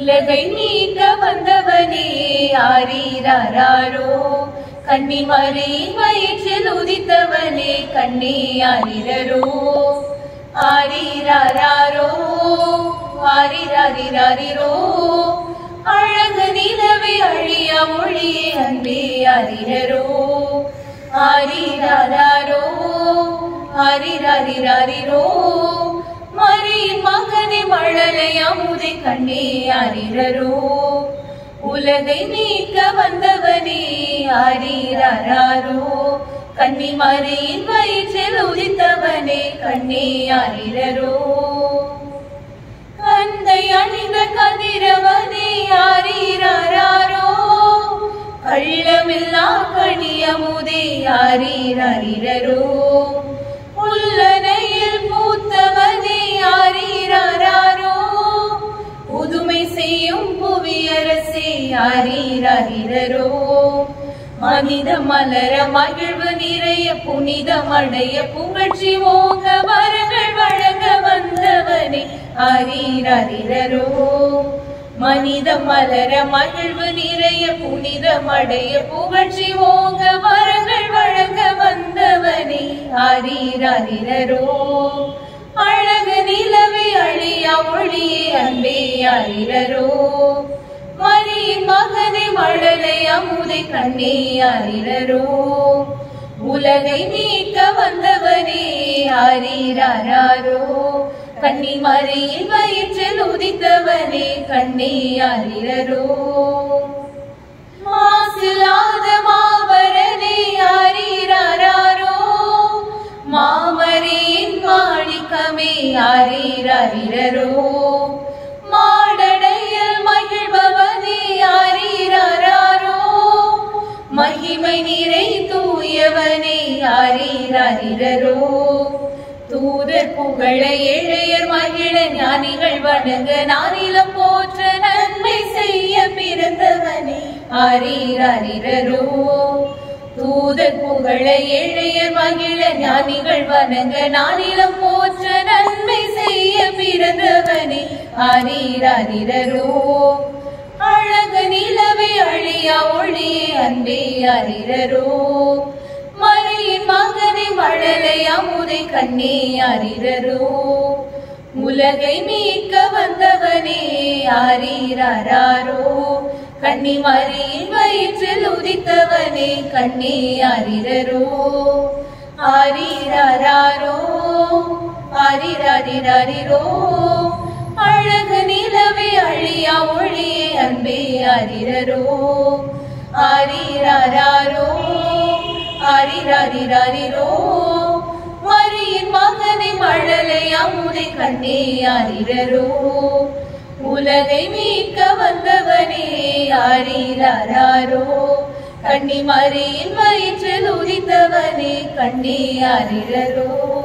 உலகை நீக்க வந்தவனே ஆரீராரோ கன்னிமரி வயிற்றில் உதித்தவனே கண்ணே ஆரிரரோ ஆரீராரோ ஆரிராரிராரிரோ அழகு நிலவே அழிய மொழியே அன்பே ஆரிரரோ ஆரிராரோ ஆரிராரிராரிரோ மரியின் மகனே மழலை அமுதை கண்ணே ஆரிரரோ உலகை நீக்க வந்தவனே ஆரீராரோ கண்ணி மரியின் வயிற்றில் உதித்தவனே கண்ணே ஆரிரரோ கந்தை அணிந்த கதிரவனே ஆரீராரோ கள்ளமில்லா கணியமுதே ஆரீரோ உள்ளனையில் பூத்தவனே ஆரீராரோ புதுமை செய்யும் புவியரசே ஆரீரோ மனித மலர மகிழ்வு நிறைய புனிதமடைய புகழ்ச்சி ஓங்க வரங்கள் வழங்க வந்தவனே ஆரீரோ மனித மலர மகிழ்வு நிறைய புனிதமடைய புகழ்ச்சி ஓங்க வரங்கள் வழங்க வந்தவனே ஆரீரோ அழகு நிலவை அழியா ஒளியே அன்பே ஆரிரரோ மரியின் மகனை மழலை அமுதை கண்ணே ஆரிரரோ உலகை மீட்க வந்தவனே ஆரீராரோ கண்ணி மரியின் வயிற்றில் உதித்தவனே கண்ணே ஆரிரரோ மாசிலாத மாபரனே ஆரீராரோ மாமரியின் மாணிக்கமே ஆரீரோ மாடடையில் மகிழ்பவனே ஆரீரோ மகிமை நிறை தூயவனே ஆரீரோ தூதர் புகழ இளையர் மகிழ ஞானிகள் வணங்க நானிலம் போற்ற நன்மை செய்ய பிறந்தவனே ஆரீரோ தூதர் புகழ இளையர் மகிழ ஞானிகள் வணங்க நானிலம் போற்ற நன்மை செய்ய பிறந்தவனே ஆரீரோ அழகு நிலவை அழியா ஒளியே அன்பே ஆரிரரோ மறையின் மகனை மழலை அமுதை கண்ணே ஆரிரரோ உலகை மீட்க வந்தவனே ஆரீராரோ கண்ணி மரியின் வயிற்றில் உதித்தவனே கண்ணே ஆரிரரோ ஆரீராரோ ஆரிராரிராரிரோ அழகு நிலவே அழியா ஒளியே அன்பே ஆரிரரோ ஆரீராரோ ஆரிராரிராரிரோ மரியின் மகனை மழலை அமுதை கண்ணே ஆரிரரோ உலகை மீட்க வந்தவனே ஆரீராரோ கண்ணி மரியின் வயிற்றில் உதித்தவனே கண்ணே ஆரிரரோ